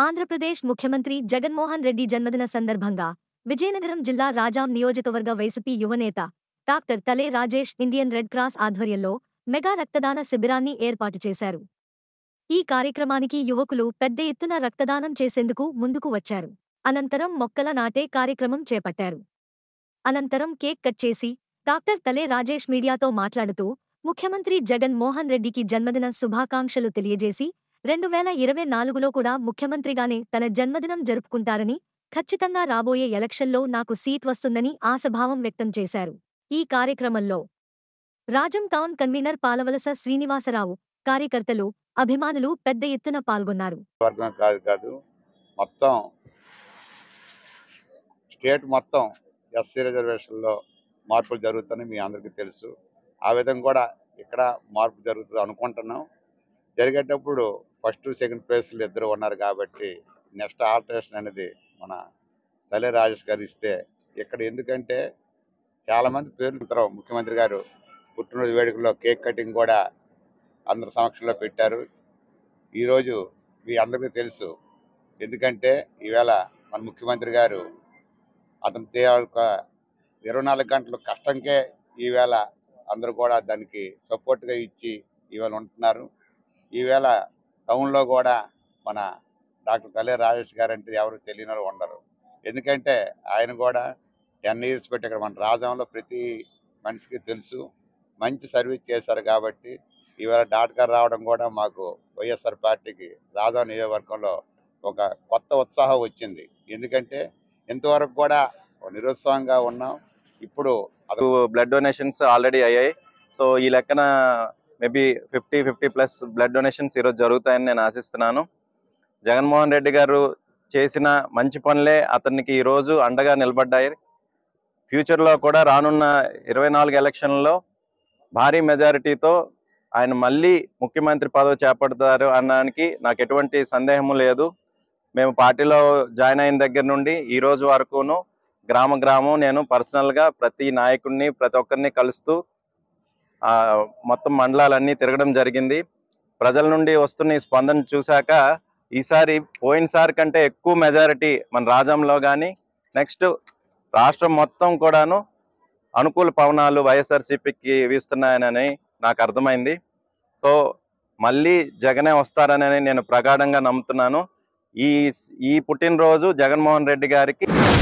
ఆంధ్రప్రదేశ్ ముఖ్యమంత్రి జగన్మోహన్ రెడ్డి జన్మదిన సందర్భంగా విజయనగరం జిల్లా రాజాం నియోజకవర్గ వైసీపీ యువనేత doctor Tale Rajesh Indian Red Cross ఆధ్వర్యంలో మెగా రక్తదాన శిబిరాన్ని ఏర్పాటు చేశారు ఈ కార్యక్రమానికి యువకులు పెద్ద ఎత్తున రక్తదానం చేసేందుకు ముందుకు వచ్చారు అనంతరం మొక్కల నాటే కార్యక్రమం చేపట్టారు అనంతరం కేక్ కట్ చేసి డాక్టర్ తలే రాజేష్ మీడియాతో మాట్లాడుతూ ముఖ్యమంత్రి జగన్ మోహన్ రెడ్డికి జన్మదిన శుభాకాంక్షలు తెలియజేసి రెండు వేల ఇరవై నాలుగులో కూడా ముఖ్యమంత్రిగానే తన జన్మదినం జరుపుకుంటారని ఖచ్చితంగా రాబోయే ఎలక్షన్లో నాకు సీట్ వస్తుందని ఆశాభావం వ్యక్తం చేశారు ఈ కార్యక్రమంలో రాజం టౌన్ కన్వీనర్ పాలవలస శ్రీనివాసరావు కార్యకర్తలు అభిమానులు పెద్ద ఎత్తున పాల్గొన్నారు వర్గం కాదు కాదు మొత్తం స్టేట్ మొత్తం ఎస్సీ రిజర్వేషన్లో మార్పులు జరుగుతున్నాయి మీ అందరికీ తెలుసు ఆ విధంగా కూడా ఇక్కడ మార్పు జరుగుతుంది అనుకుంటున్నాం జరిగేటప్పుడు ఫస్ట్ సెకండ్ ప్లేస్లు ఇద్దరు ఉన్నారు కాబట్టి నెక్స్ట్ ఆల్టరేషన్ అనేది మన తల్లి రాజేష్ గారు ఇస్తే ఇక్కడ ఎందుకంటే చాలామంది పేర్లు తర్వాత ముఖ్యమంత్రి గారు పుట్టినరోజు వేడుకలో కేక్ కటింగ్ కూడా అందరి సమక్షంలో పెట్టారు ఈరోజు మీ అందరికీ తెలుసు ఎందుకంటే ఈవేళ మన ముఖ్యమంత్రి గారు అతని తే- ఒక ఇరవై నాలుగు గంటల కష్టంకే ఈవేళ అందరూ కూడా దానికి సపోర్ట్గా ఇచ్చి ఈవేళ ఉంటున్నారు ఈవేళ టౌన్లో కూడా మన డాక్టర్ తల్లి రాజేష్ గారు అంటే ఎవరు తెలియని వాళ్ళు ఉండరు ఎందుకంటే ఆయన కూడా టెన్ ఇయర్స్ పెట్టి ఇక్కడ మన రాజంలో ప్రతి మనిషికి తెలుసు మంచి సర్వీస్ చేశారు కాబట్టి ఈవేళ డాక్టర్ రావడం కూడా మాకు వైఎస్ఆర్ పార్టీకి రాజా నియోజకవర్గంలో ఒక కొత్త ఉత్సాహం వచ్చింది ఎందుకంటే ఇంతవరకు కూడా నిరుత్సాహంగా ఉన్నాం ఇప్పుడు అది బ్లడ్ డొనేషన్స్ ఆల్రెడీ అయ్యాయి సో ఈ లెక్కన maybe fifty fifty plus blood donations ఈరోజు జరుగుతాయని నేను ఆశిస్తున్నాను జగన్మోహన్ రెడ్డి గారు చేసిన మంచి పనులే అతనికి ఈరోజు అండగా నిలబడ్డాయి ఫ్యూచర్లో కూడా రానున్న ఇరవై నాలుగు ఎలక్షన్లలో భారీ మెజారిటీతో ఆయన మళ్ళీ ముఖ్యమంత్రి పదవి చేపడతారు అనడానికి నాకు ఎటువంటి సందేహము లేదు మేము పార్టీలో జాయిన్ అయిన దగ్గర నుండి ఈ రోజు వరకును గ్రామ గ్రామం నేను పర్సనల్గా ప్రతి నాయకుడిని ప్రతి ఒక్కరిని కలుస్తూ ఆ, మొత్తం మండలాలన్నీ తిరగడం జరిగింది ప్రజల నుండి వస్తున్న ఈ స్పందన చూశాక ఈసారి పోయినసారి కంటే ఎక్కువ మెజారిటీ మన రాజంలో కానీ నెక్స్ట్ రాష్ట్రం మొత్తం కూడాను అనుకూల పవనాలు వైఎస్ఆర్సీపీకి వీస్తున్నాయనని నాకు అర్థమైంది సో మళ్ళీ జగనే వస్తారని నేను ప్రగాఢంగా నమ్ముతున్నాను ఈ ఈ పుట్టినరోజు జగన్మోహన్ రెడ్డి గారికి